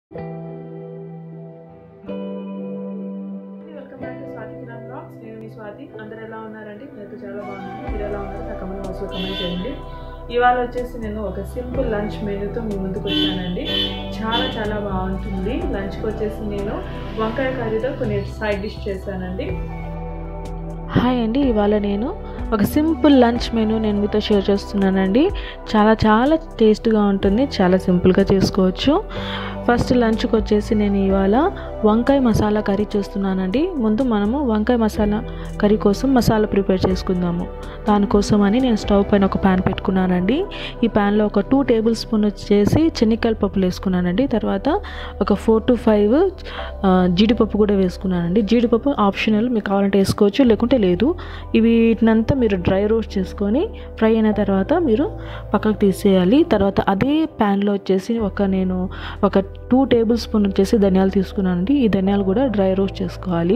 welcome back to Swathi Kiran blogs నేను మీ స్వాతి అందరు ఎలా ఉన్నారండి నేనైతే చాలా బాగున్నాను మీరు ఎలా ఉన్నారు నా కమెంట్ బాక్స్లో కమెంట్ చేయండి ఇవాళ వచ్చేసి నేను ఒక సింపుల్ లంచ్ మెనూతో మీ ముందుకు వచ్చానండి చాలా చాలా బాగుంటుంది లంచ్కి వచ్చేసి నేను వంకాయ కర్రీతో కొన్ని సైడ్ డిష్ చేశానండి హాయ్ అండి ఇవాళ నేను ఒక సింపుల్ లంచ్ మెనూ నేను మీతో షేర్ చేస్తున్నానండి చాలా చాలా టేస్ట్గా ఉంటుంది చాలా సింపుల్గా చేసుకోవచ్చు ఫస్ట్ లంచ్కి వచ్చేసి నేను ఇవాళ వంకాయ మసాలా కర్రీ చేస్తున్నానండి ముందు మనము వంకాయ మసాలా కర్రీ కోసం మసాలా ప్రిపేర్ చేసుకుందాము దానికోసం అని నేను స్టవ్ పైన ఒక ప్యాన్ పెట్టుకున్నానండి ఈ ప్యాన్లో ఒక టూ టేబుల్ స్పూన్ వచ్చేసి చెనిక్కాయల పప్పులు వేసుకున్నానండి తర్వాత ఒక ఫోర్ టు ఫైవ్ జీడిపప్పు కూడా వేసుకున్నానండి జీడిపప్పు ఆప్షనల్ మీకు కావాలంటే వేసుకోవచ్చు లేకుంటే లేదు ఇవి వీటినంతా మీరు డ్రై రోస్ట్ చేసుకొని ఫ్రై అయిన తర్వాత మీరు పక్కకు తీసేయాలి తర్వాత అదే ప్యాన్లో వచ్చేసి ఒక నేను ఒక టూ టేబుల్ స్పూన్ వచ్చేసి ధనియాలు తీసుకున్నానండి ఈ ధనియాలు కూడా డ్రై రోస్ట్ చేసుకోవాలి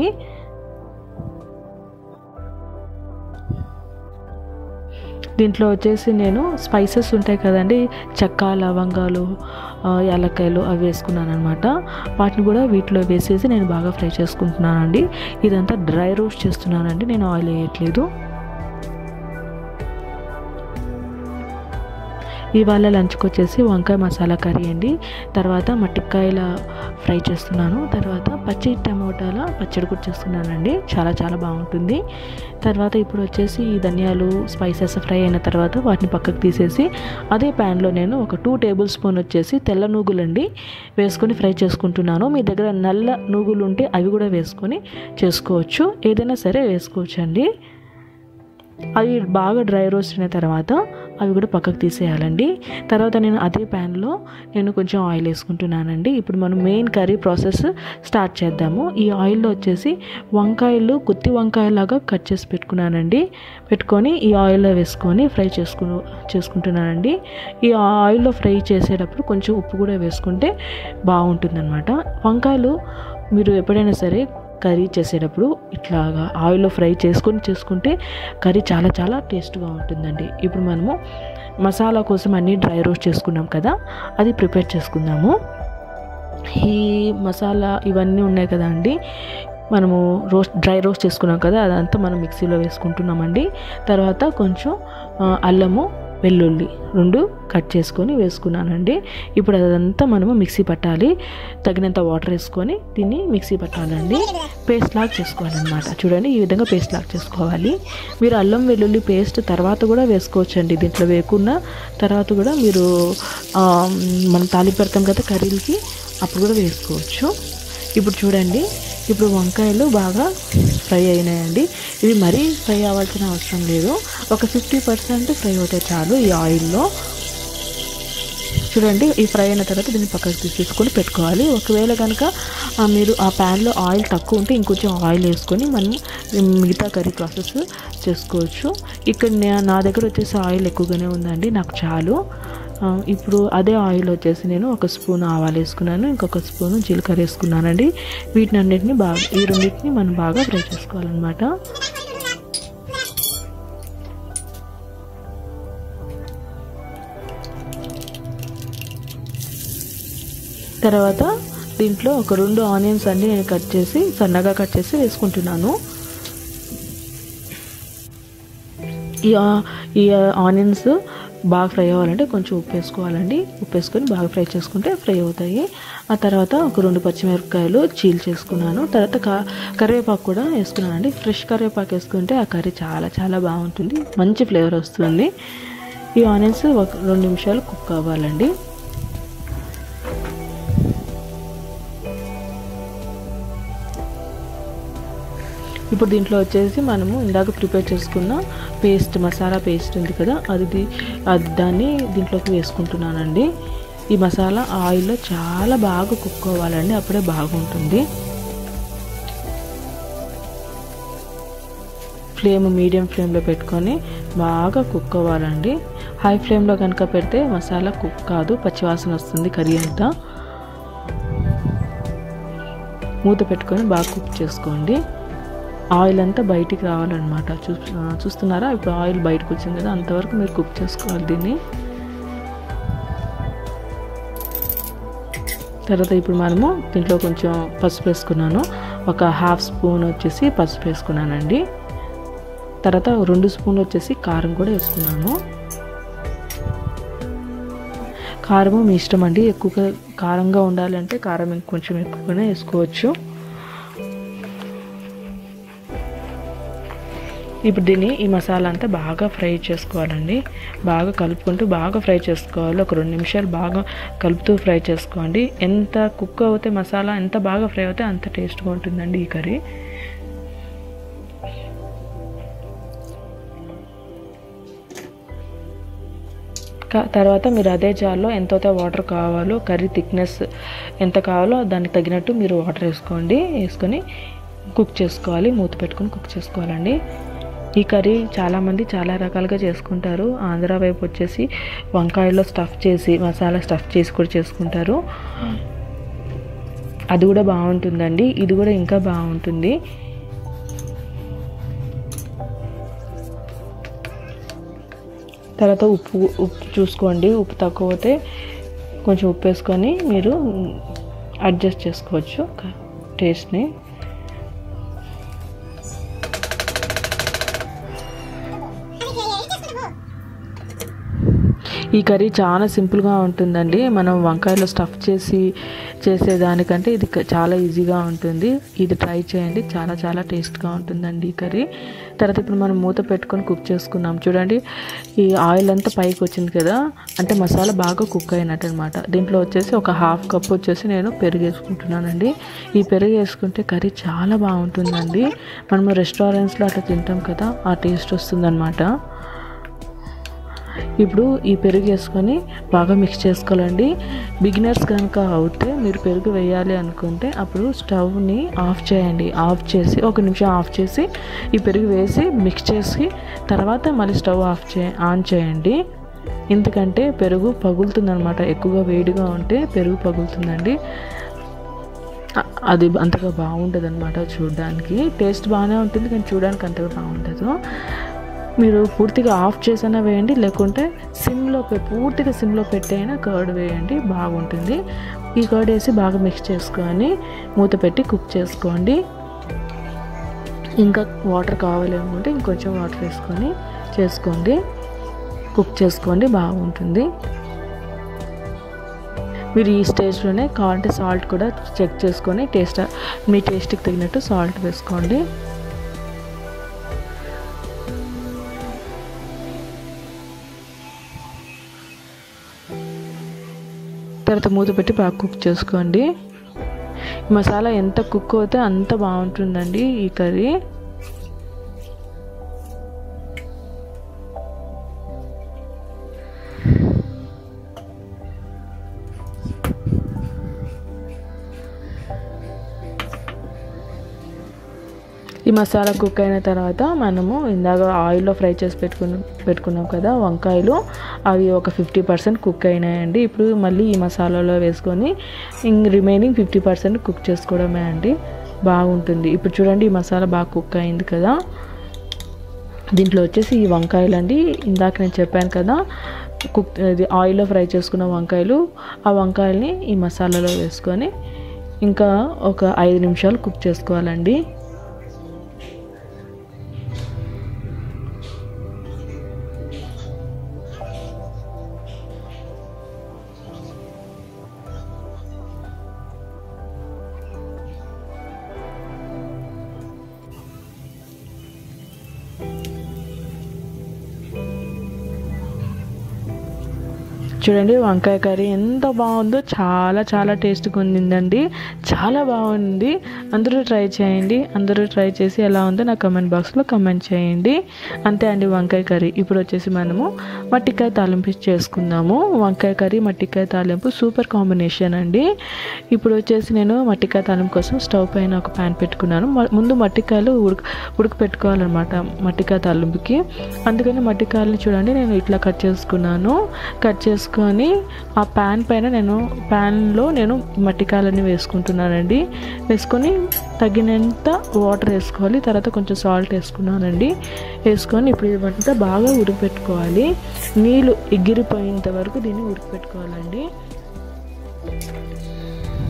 దీంట్లో వచ్చేసి నేను స్పైసెస్ ఉంటాయి కదండి చెక్క లవంగాలు యాలక్కాయలు అవి వేసుకున్నాను అనమాట వాటిని కూడా వీటిలో వేసేసి నేను బాగా ఫ్రై చేసుకుంటున్నానండి ఇదంతా డ్రై రోస్ట్ చేస్తున్నానండి నేను ఆయిల్ వేయట్లేదు ఇవాళ లంచ్కి వచ్చేసి వంకాయ మసాలా కర్రీ అండి తర్వాత మట్టికాయల ఫ్రై చేస్తున్నాను తర్వాత పచ్చి టమోటాల పచ్చడి కూడా చేస్తున్నానండి చాలా చాలా బాగుంటుంది తర్వాత ఇప్పుడు వచ్చేసి ఈ ధనియాలు స్పైసెస్ ఫ్రై అయిన తర్వాత వాటిని పక్కకు తీసేసి అదే ప్యాన్లో నేను ఒక టూ టేబుల్ స్పూన్ వచ్చేసి తెల్ల నూగులండి వేసుకొని ఫ్రై చేసుకుంటున్నాను మీ దగ్గర నల్ల నూగులు ఉంటే అవి కూడా వేసుకొని చేసుకోవచ్చు ఏదైనా సరే వేసుకోవచ్చు అండి అవి బాగా డ్రై రోస్ట్ అయిన తర్వాత అవి కూడా పక్కకు తీసేయాలండి తర్వాత నేను అదే ప్యాన్లో నేను కొంచెం ఆయిల్ వేసుకుంటున్నానండి ఇప్పుడు మనం మెయిన్ కర్రీ ప్రాసెస్ స్టార్ట్ చేద్దాము ఈ ఆయిల్లో వచ్చేసి వంకాయలు గుత్తి వంకాయలాగా కట్ చేసి పెట్టుకున్నానండి పెట్టుకొని ఈ ఆయిల్లో వేసుకొని ఫ్రై చేసుకు చేసుకుంటున్నానండి ఈ ఆయిల్లో ఫ్రై చేసేటప్పుడు కొంచెం ఉప్పు కూడా వేసుకుంటే బాగుంటుందన్నమాట వంకాయలు మీరు ఎప్పుడైనా సరే కర్రీ చేసేటప్పుడు ఇట్లాగా ఆయిల్లో ఫ్రై చేసుకొని చేసుకుంటే కర్రీ చాలా చాలా టేస్ట్గా ఉంటుందండి ఇప్పుడు మనము మసాలా కోసం అన్నీ డ్రై రోస్ట్ చేసుకున్నాం కదా అది ప్రిపేర్ చేసుకుందాము ఈ మసాలా ఇవన్నీ ఉన్నాయి కదా అండి మనము రోస్ట్ డ్రై రోస్ట్ చేసుకున్నాం కదా అదంతా మనం మిక్సీలో వేసుకుంటున్నామండి తర్వాత కొంచెం అల్లము వెల్లుల్లి రెండు కట్ చేసుకొని వేసుకున్నానండి ఇప్పుడు అదంతా మనము మిక్సీ పట్టాలి తగినంత వాటర్ వేసుకొని దీన్ని మిక్సీ పట్టాలండి పేస్ట్ లాగా చేసుకోవాలన్నమాట చూడండి ఈ విధంగా పేస్ట్ లాగా చేసుకోవాలి మీరు అల్లం వెల్లుల్లి పేస్ట్ తర్వాత కూడా వేసుకోవచ్చండి దీంట్లో వేయకుండా తర్వాత కూడా మీరు మనం తాలింపు పెడతాం కదా కర్రీలకి అప్పుడు కూడా వేసుకోవచ్చు ఇప్పుడు చూడండి ఇప్పుడు వంకాయలు బాగా ఫ్రై అయినాయండి ఇవి మరీ ఫ్రై అవ్వాల్సిన అవసరం లేదు ఒక ఫిఫ్టీ పర్సెంట్ ఫ్రై అవుతాయి చాలు ఈ ఆయిల్లో చూడండి ఈ ఫ్రై అయిన తర్వాత దీన్ని పక్కకు తీసేసుకొని పెట్టుకోవాలి ఒకవేళ కనుక మీరు ఆ ప్యాన్లో ఆయిల్ తక్కువ ఉంటే ఇంకొంచెం ఆయిల్ వేసుకొని మనం మిగతా కర్రీ ప్రాసెస్ చేసుకోవచ్చు ఇక్కడ నా దగ్గర వచ్చేసి ఆయిల్ ఎక్కువగానే ఉందండి నాకు చాలు ఇప్పుడు అదే ఆయిల్ వచ్చేసి నేను ఒక స్పూన్ ఆవాలు వేసుకున్నాను ఇంకొక స్పూన్ జీలకర్ర వేసుకున్నానండి వీటిని అన్నిటిని బాగా ఈ రెండింటిని మనం బాగా ఫ్రై చేసుకోవాలన్నమాట తర్వాత దీంట్లో ఒక రెండు ఆనియన్స్ అన్ని నేను కట్ చేసి సన్నగా కట్ చేసి వేసుకుంటున్నాను ఈ ఈ ఆనియన్స్ బాగా ఫ్రై అవ్వాలంటే కొంచెం ఉప్పు వేసుకోవాలండి ఉప్పు వేసుకొని బాగా ఫ్రై చేసుకుంటే ఫ్రై అవుతాయి ఆ తర్వాత ఒక రెండు పచ్చిమిరపకాయలు చీల్ చేసుకున్నాను తర్వాత కరివేపాకు కూడా వేసుకున్నానండి ఫ్రెష్ కరివేపాకు వేసుకుంటే ఆ కర్రీ చాలా చాలా బాగుంటుంది మంచి ఫ్లేవర్ వస్తుంది ఈ ఆనియన్స్ ఒక రెండు నిమిషాలు కుక్ అవ్వాలండి ఇప్పుడు దీంట్లో వచ్చేసి మనము ఇందాక ప్రిపేర్ చేసుకున్న పేస్ట్ మసాలా పేస్ట్ ఉంది కదా అది అది దాన్ని దీంట్లోకి వేసుకుంటున్నానండి ఈ మసాలా ఆయిల్లో చాలా బాగా కుక్ అవ్వాలండి అప్పుడే బాగుంటుంది ఫ్లేమ్ మీడియం ఫ్లేమ్లో పెట్టుకొని బాగా కుక్ అవ్వాలండి హై ఫ్లేమ్లో కనుక పెడితే మసాలా కుక్ కాదు పచ్చివాసన వస్తుంది కర్రీ అంతా మూత పెట్టుకొని బాగా కుక్ చేసుకోండి ఆయిల్ అంతా బయటికి రావాలన్నమాట చూ చూస్తున్నారా ఇప్పుడు ఆయిల్ బయటకు వచ్చింది కదా అంతవరకు మీరు కుక్ చేసుకోవాలి దీన్ని తర్వాత ఇప్పుడు మనము దీంట్లో కొంచెం పసుపు వేసుకున్నాను ఒక హాఫ్ స్పూన్ వచ్చేసి పసుపు వేసుకున్నానండి తర్వాత రెండు స్పూన్లు వచ్చేసి కారం కూడా వేసుకున్నాను కారము మీ ఇష్టం అండి ఎక్కువగా కారంగా ఉండాలంటే కారం ఇంకొంచెం ఎక్కువగానే వేసుకోవచ్చు ఇప్పుడు దీన్ని ఈ మసాలా అంతా బాగా ఫ్రై చేసుకోవాలండి బాగా కలుపుకుంటూ బాగా ఫ్రై చేసుకోవాలి ఒక రెండు నిమిషాలు బాగా కలుపుతూ ఫ్రై చేసుకోండి ఎంత కుక్ అవుతే మసాలా ఎంత బాగా ఫ్రై అవుతే అంత టేస్ట్గా ఉంటుందండి ఈ కర్రీ తర్వాత మీరు అదే జార్లో ఎంతైతే వాటర్ కావాలో కర్రీ థిక్నెస్ ఎంత కావాలో దానికి తగినట్టు మీరు వాటర్ వేసుకోండి వేసుకొని కుక్ చేసుకోవాలి మూత పెట్టుకొని కుక్ చేసుకోవాలండి ఈ కర్రీ చాలామంది చాలా రకాలుగా చేసుకుంటారు ఆంధ్ర వైపు వచ్చేసి వంకాయలో స్టఫ్ చేసి మసాలా స్టఫ్ చేసి కూడా చేసుకుంటారు అది కూడా బాగుంటుందండి ఇది కూడా ఇంకా బాగుంటుంది తర్వాత ఉప్పు ఉప్పు చూసుకోండి ఉప్పు తక్కువ అయితే కొంచెం ఉప్పు వేసుకొని మీరు అడ్జస్ట్ చేసుకోవచ్చు టేస్ట్ని ఈ కర్రీ చాలా సింపుల్గా ఉంటుందండి మనం వంకాయలో స్టఫ్ చేసి చేసేదానికంటే ఇది చాలా ఈజీగా ఉంటుంది ఇది ట్రై చేయండి చాలా చాలా టేస్ట్గా ఉంటుందండి ఈ కర్రీ తర్వాత ఇప్పుడు మనం మూత పెట్టుకొని కుక్ చేసుకున్నాం చూడండి ఈ ఆయిల్ అంతా పైకి వచ్చింది కదా అంటే మసాలా బాగా కుక్ అయినట్టు అనమాట దీంట్లో వచ్చేసి ఒక హాఫ్ కప్ వచ్చేసి నేను పెరుగు వేసుకుంటున్నానండి ఈ పెరుగు వేసుకుంటే కర్రీ చాలా బాగుంటుందండి మనము రెస్టారెంట్స్లో అట్లా తింటాం కదా ఆ టేస్ట్ వస్తుందన్నమాట ఇప్పుడు ఈ పెరుగు వేసుకొని బాగా మిక్స్ చేసుకోవాలండి బిగినర్స్ కనుక అవుతే మీరు పెరుగు వేయాలి అనుకుంటే అప్పుడు స్టవ్ని ఆఫ్ చేయండి ఆఫ్ చేసి ఒక నిమిషం ఆఫ్ చేసి ఈ పెరుగు వేసి మిక్స్ చేసి తర్వాత మళ్ళీ స్టవ్ ఆఫ్ చే ఆన్ చేయండి ఎందుకంటే పెరుగు పగులుతుందనమాట ఎక్కువగా వేడిగా ఉంటే పెరుగు పగులుతుందండి అది అంతగా బాగుంటుంది అనమాట చూడడానికి టేస్ట్ బాగానే ఉంటుంది కానీ చూడడానికి అంతగా బాగుండదు మీరు పూర్తిగా ఆఫ్ చేసైనా వేయండి లేకుంటే సిమ్లో పూర్తిగా సిమ్లో పెట్టైనా కర్డ్ వేయండి బాగుంటుంది ఈ కర్డ్ వేసి బాగా మిక్స్ చేసుకొని మూత పెట్టి కుక్ చేసుకోండి ఇంకా వాటర్ కావాలి అనుకుంటే ఇంకొంచెం వాటర్ వేసుకొని చేసుకోండి కుక్ చేసుకోండి బాగుంటుంది మీరు ఈ స్టేజ్లోనే కావాలంటే సాల్ట్ కూడా చెక్ చేసుకొని టేస్ట్ మీ టేస్ట్కి తగినట్టు సాల్ట్ వేసుకోండి తర్వాత మూత పెట్టి బాగా కుక్ చేసుకోండి మసాలా ఎంత కుక్ అవుతే అంత బాగుంటుందండి ఈ కర్రీ ఈ మసాలా కుక్ అయిన తర్వాత మనము ఇందాక ఆయిల్లో ఫ్రై చేసి పెట్టుకున్నాం పెట్టుకున్నాం కదా వంకాయలు అవి ఒక ఫిఫ్టీ పర్సెంట్ కుక్ అయినాయండి ఇప్పుడు మళ్ళీ ఈ మసాలాలో వేసుకొని ఇంక రిమైనింగ్ ఫిఫ్టీ పర్సెంట్ కుక్ చేసుకోవడమే అండి బాగుంటుంది ఇప్పుడు చూడండి ఈ మసాలా బాగా కుక్ అయింది కదా దీంట్లో వచ్చేసి ఈ వంకాయలు అండి ఇందాక నేను చెప్పాను కదా కుక్ ఇది ఆయిల్లో ఫ్రై చేసుకున్న వంకాయలు ఆ వంకాయల్ని ఈ మసాలాలో వేసుకొని ఇంకా ఒక ఐదు నిమిషాలు కుక్ చేసుకోవాలండి చూడండి వంకాయ కర్రీ ఎంత బాగుందో చాలా చాలా టేస్ట్గా ఉండిందండి చాలా బాగుంది అందరూ ట్రై చేయండి అందరూ ట్రై చేసి ఎలా ఉందో నా కమెంట్ బాక్స్లో కమెంట్ చేయండి అంతే అండి వంకాయ కర్రీ ఇప్పుడు వచ్చేసి మనము మట్టికాయ తాలింపు చేసుకుందాము వంకాయ కర్రీ మట్టికాయ తాలింపు సూపర్ కాంబినేషన్ అండి ఇప్పుడు వచ్చేసి నేను మట్టికాయ తాలింపు కోసం స్టవ్ పైన ఒక ప్యాన్ పెట్టుకున్నాను మ- ముందు మట్టికాయలు ఉడక ఉడక పెట్టుకోవాలన్నమాట మట్టికాయ తాలింపుకి అందుకని మట్టికాయలని చూడండి నేను ఇట్లా కట్ చేసుకున్నాను కట్ చేసుకొని ఆ ప్యాన్ పైన నేను ప్యాన్లో నేను మట్టికాయలని వేసుకుంటున్నానండి వేసుకొని తగినంత వాటర్ వేసుకోవాలి తర్వాత కొంచెం సాల్ట్ వేసుకున్నానండి వేసుకొని ఇప్పుడు ఇవంతా బాగా ఉడకపెట్టుకోవాలి నీళ్ళు ఎగిరిపోయేంత వరకు దీన్ని ఉడకపెట్టుకోవాలండి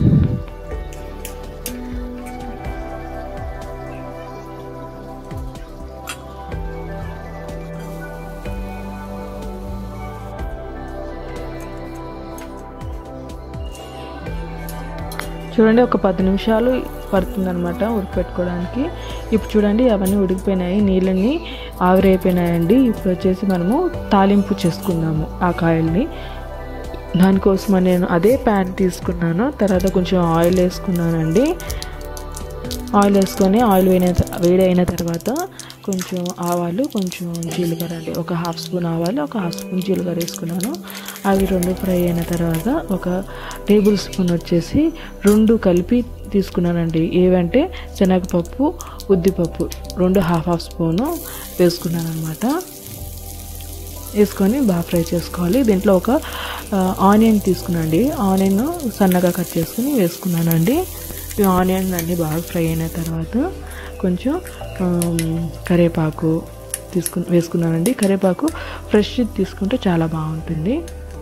చూడండి ఒక పది నిమిషాలు పడుతుందన్నమాట ఉడకపెట్టుకోవడానికి ఇప్పుడు చూడండి అవన్నీ ఉడికిపోయినాయి నీళ్ళన్నీ ఆవిరైపోయినాయండి ఇప్పుడు వచ్చేసి మనము తాలింపు చేసుకుందాము ఆ కాయల్ని దానికోసం నేను అదే ప్యాన్ తీసుకున్నాను తర్వాత కొంచెం ఆయిల్ వేసుకున్నానండి ఆయిల్ వేసుకొని ఆయిల్ వేయిన వేడి అయిన తర్వాత కొంచెం ఆవాలు కొంచెం జీలకర్ర అండి ఒక హాఫ్ స్పూన్ ఆవాలు ఒక హాఫ్ స్పూన్ జీలకర్ర వేసుకున్నాను అవి రెండు ఫ్రై అయిన తర్వాత ఒక టేబుల్ స్పూన్ వచ్చేసి రెండు కలిపి తీసుకున్నానండి ఏవంటే శనగపప్పు ఉద్దిపప్పు రెండు హాఫ్ హాఫ్ స్పూను వేసుకున్నాను అనమాట వేసుకొని బాగా ఫ్రై చేసుకోవాలి దీంట్లో ఒక ఆనియన్ తీసుకున్నాండి ఆనియన్ సన్నగా కట్ చేసుకుని వేసుకున్నానండి ఈ ఆనియన్ అన్నీ బాగా ఫ్రై అయిన తర్వాత కొంచెం కరివేపాకు తీసుకు వేసుకున్నానండి కరివేపాకు ఫ్రెష్ తీసుకుంటే చాలా బాగుంటుంది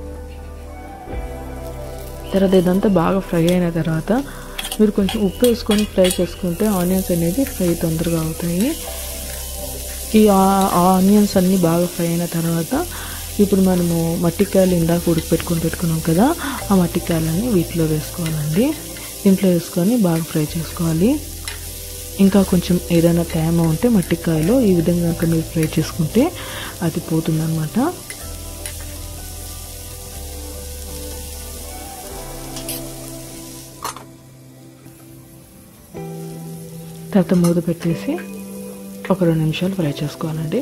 తర్వాత ఇదంతా బాగా ఫ్రై అయిన తర్వాత మీరు కొంచెం ఉప్పు వేసుకొని ఫ్రై చేసుకుంటే ఆనియన్స్ అనేది ఫ్రై తొందరగా అవుతాయి ఈ ఆనియన్స్ అన్నీ బాగా ఫ్రై అయిన తర్వాత ఇప్పుడు మనము మట్టికాయలు ఇందాక ఉడికిపెట్టుకొని పెట్టుకున్నాం కదా ఆ మట్టికాయలని వీటిలో వేసుకోవాలండి దీంట్లో వేసుకొని బాగా ఫ్రై చేసుకోవాలి ఇంకా కొంచెం ఏదైనా తేమ ఉంటే మట్టికాయలో ఈ విధంగా కనుక మీరు ఫ్రై చేసుకుంటే అది పోతుందన్నమాట తర్వాత మూత పెట్టేసి ఒక రెండు నిమిషాలు ఫ్రై చేసుకోవాలండి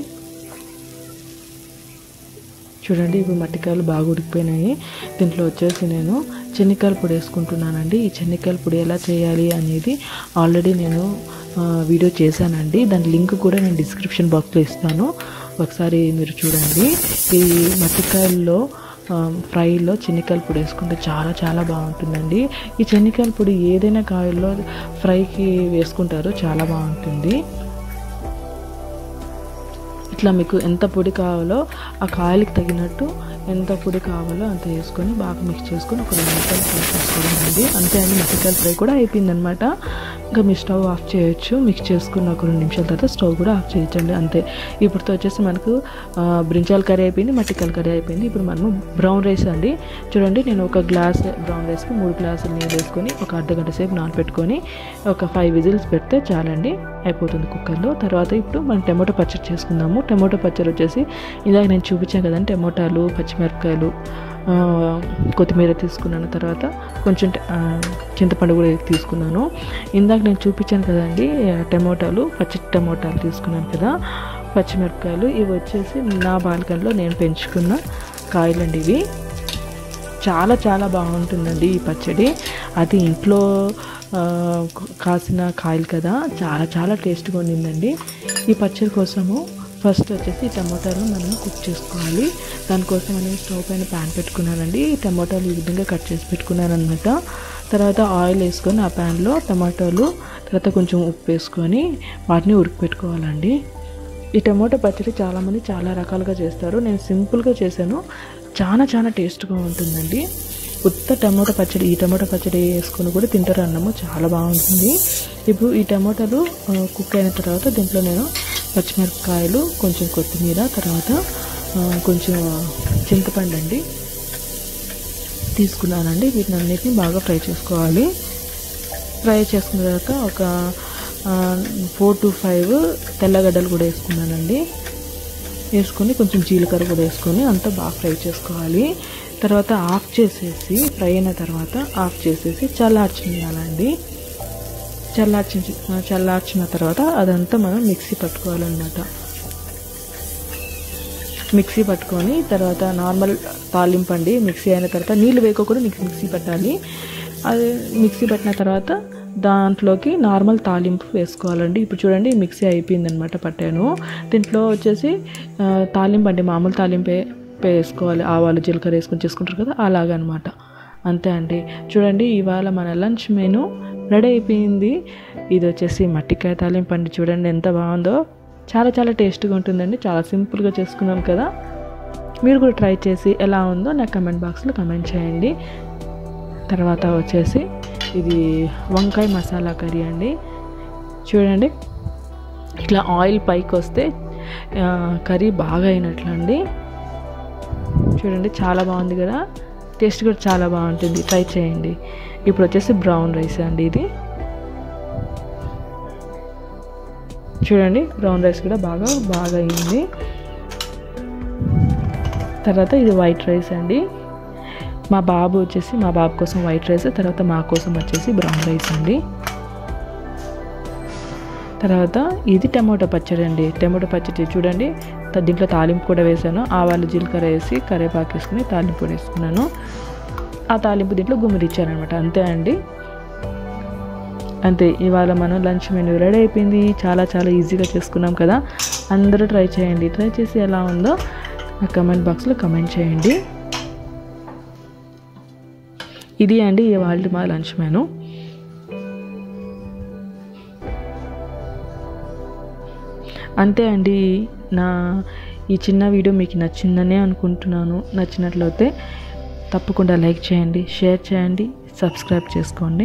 చూడండి ఇప్పుడు మట్టికాయలు బాగా ఉడికిపోయినాయి దీంట్లో వచ్చేసి నేను చెనిక్కాయల పొడి వేసుకుంటున్నానండి ఈ చెనిక్కాయల పొడి ఎలా చేయాలి అనేది ఆల్రెడీ నేను వీడియో చేశానండి దాని లింక్ కూడా నేను డిస్క్రిప్షన్ బాక్స్లో ఇస్తాను ఒకసారి మీరు చూడండి ఈ మట్టికాయల్లో ఫ్రైలో చెనిక్కాయల పొడి వేసుకుంటే చాలా చాలా బాగుంటుందండి ఈ చెనిక్కాయల పొడి ఏదైనా కాయల్లో ఫ్రైకి వేసుకుంటారో చాలా బాగుంటుంది ఇట్లా మీకు ఎంత పొడి కావాలో ఆ కాయలకి తగినట్టు ఎంత పొడి కావాలో అంత వేసుకొని బాగా మిక్స్ చేసుకొని ఒక రెండు నిమిషాలు ఫ్రై చేసుకోవడం అండి అంతే అండి మిరపకాయల ఫ్రై కూడా అయిపోయిందనమాట ఇంకా మీ స్టవ్ ఆఫ్ చేయొచ్చు మిక్స్ చేసుకున్న ఒక రెండు నిమిషాల తర్వాత స్టవ్ కూడా ఆఫ్ చేయొచ్చండి అంతే ఇప్పుడుతో వచ్చేసి మనకు బ్రింజాల్ కర్రీ అయిపోయింది మట్టికాయల కర్రీ అయిపోయింది ఇప్పుడు మనము బ్రౌన్ రైస్ అండి చూడండి నేను ఒక గ్లాస్ బ్రౌన్ రైస్కి మూడు గ్లాసులు నీళ్ళు వేసుకొని ఒక అర్ధ గంట సేపు నానబెట్టుకొని ఒక ఫైవ్ విజిల్స్ పెడితే చాలండి అయిపోతుంది కుక్కర్లో తర్వాత ఇప్పుడు మనం టమాటో పచ్చడి చేసుకుందాము టమాటో పచ్చడి వచ్చేసి ఇందాక నేను చూపించాను కదండి టమోటాలు పచ్చిమిరపకాయలు కొత్తిమీర తీసుకున్నాను తర్వాత కొంచెం చింతపండు కూడా తీసుకున్నాను ఇందాక నేను చూపించాను కదండి టమోటాలు పచ్చి టమోటాలు తీసుకున్నాను కదా పచ్చిమిరపకాయలు ఇవి వచ్చేసి నా బాల్కనీలో నేను పెంచుకున్న కాయలండి ఇవి చాలా చాలా బాగుంటుందండి ఈ పచ్చడి అది ఇంట్లో కాసిన కాయలు కదా చాలా చాలా టేస్ట్గా ఉండిందండి ఈ పచ్చడి కోసము ఫస్ట్ వచ్చేసి టమాటాలు మనం కుక్ చేసుకోవాలి దానికోసం నేను స్టవ్ పైన ప్యాన్ పెట్టుకున్నానండి టమాటాలు ఈ విధంగా కట్ చేసి పెట్టుకున్నాను అనమాట తర్వాత ఆయిల్ వేసుకొని ఆ ప్యాన్లో టమాటాలు తర్వాత కొంచెం ఉప్పు వేసుకొని వాటిని ఉడికిపెట్టుకోవాలండి ఈ టమాటో పచ్చడి చాలామంది చాలా రకాలుగా చేస్తారు నేను సింపుల్గా చేశాను చాలా చాలా టేస్ట్గా ఉంటుందండి ఉత్త టమాటో పచ్చడి ఈ టమాటో పచ్చడి వేసుకొని కూడా తింటారు అన్నము చాలా బాగుంటుంది ఇప్పుడు ఈ టమాటాలు కుక్ అయిన తర్వాత దీంట్లో నేను పచ్చిమిరపకాయలు కొంచెం కొత్తిమీర తర్వాత కొంచెం చింతపండు అండి తీసుకున్నానండి వీటిని అన్నిటిని బాగా ఫ్రై చేసుకోవాలి ఫ్రై చేసుకున్న తర్వాత ఒక ఫోర్ టు ఫైవ్ తెల్లగడ్డలు కూడా వేసుకున్నానండి వేసుకొని కొంచెం జీలకర్ర కూడా వేసుకొని అంతా బాగా ఫ్రై చేసుకోవాలి తర్వాత ఆఫ్ చేసేసి ఫ్రై అయిన తర్వాత ఆఫ్ చేసేసి చల్లార్చియాలండి చల్లార్చి చల్లార్చిన తర్వాత అదంతా మనం మిక్సీ పట్టుకోవాలన్నమాట మిక్సీ పట్టుకొని తర్వాత నార్మల్ తాలింపు అండి మిక్సీ అయిన తర్వాత నీళ్ళు వేయకుండా మిక్సీ పెట్టాలి అది మిక్సీ పెట్టిన తర్వాత దాంట్లోకి నార్మల్ తాలింపు వేసుకోవాలండి ఇప్పుడు చూడండి మిక్సీ అయిపోయిందనమాట పట్టాను దీంట్లో వచ్చేసి తాలింపు అండి మామూలు తాలింపే వేసుకోవాలి ఆవాలు జీలకర్ర వేసుకొని చేసుకుంటారు కదా అలాగనమాట అంతే అండి చూడండి ఇవాళ మన లంచ్ మెను రెడీ అయిపోయింది ఇది వచ్చేసి మట్టికాయ తాలింపు అండి చూడండి ఎంత బాగుందో చాలా చాలా టేస్ట్గా ఉంటుందండి చాలా సింపుల్గా చేసుకున్నాం కదా మీరు కూడా ట్రై చేసి ఎలా ఉందో నాకు కమెంట్ బాక్స్లో కమెంట్ చేయండి తర్వాత వచ్చేసి ఇది వంకాయ మసాలా కర్రీ అండి చూడండి ఇట్లా ఆయిల్ పైకి వస్తే కర్రీ బాగా అయినట్లు అండి చూడండి చాలా బాగుంది కదా టేస్ట్ కూడా చాలా బాగుంటుంది ట్రై చేయండి ఇప్పుడు వచ్చేసి బ్రౌన్ రైస్ అండి ఇది చూడండి బ్రౌన్ రైస్ కూడా బాగా బాగా అయింది తర్వాత ఇది వైట్ రైస్ అండి మా బాబు వచ్చేసి మా బాబు కోసం వైట్ రైస్ తర్వాత మా కోసం వచ్చేసి బ్రౌన్ రైస్ అండి తర్వాత ఇది టమాటో పచ్చడి అండి టమాటో పచ్చడి చూడండి త- దీంట్లో తాలింపు కూడా వేసాను ఆవాలు జీలకర్ర వేసి కరివేపాకు వేసుకుని తాలింపు కూడా వేసుకున్నాను ఆ తాలింపు దీంట్లో గుమ్మిరిచ్చాను అనమాట అంతే అండి అంతే ఇవాళ మనం లంచ్ మెనూ రెడీ అయిపోయింది చాలా చాలా ఈజీగా చేసుకున్నాం కదా అందరూ ట్రై చేయండి ట్రై చేసి ఎలా ఉందో నా కమెంట్ బాక్స్లో కమెంట్ చేయండి ఇది అండి ఇవాళ మా లంచ్ మెనూ అంతే అండి నా ఈ చిన్న వీడియో మీకు నచ్చిందనే అనుకుంటున్నాను నచ్చినట్లయితే తప్పకుండా లైక్ చేయండి షేర్ చేయండి సబ్స్క్రైబ్ చేసుకోండి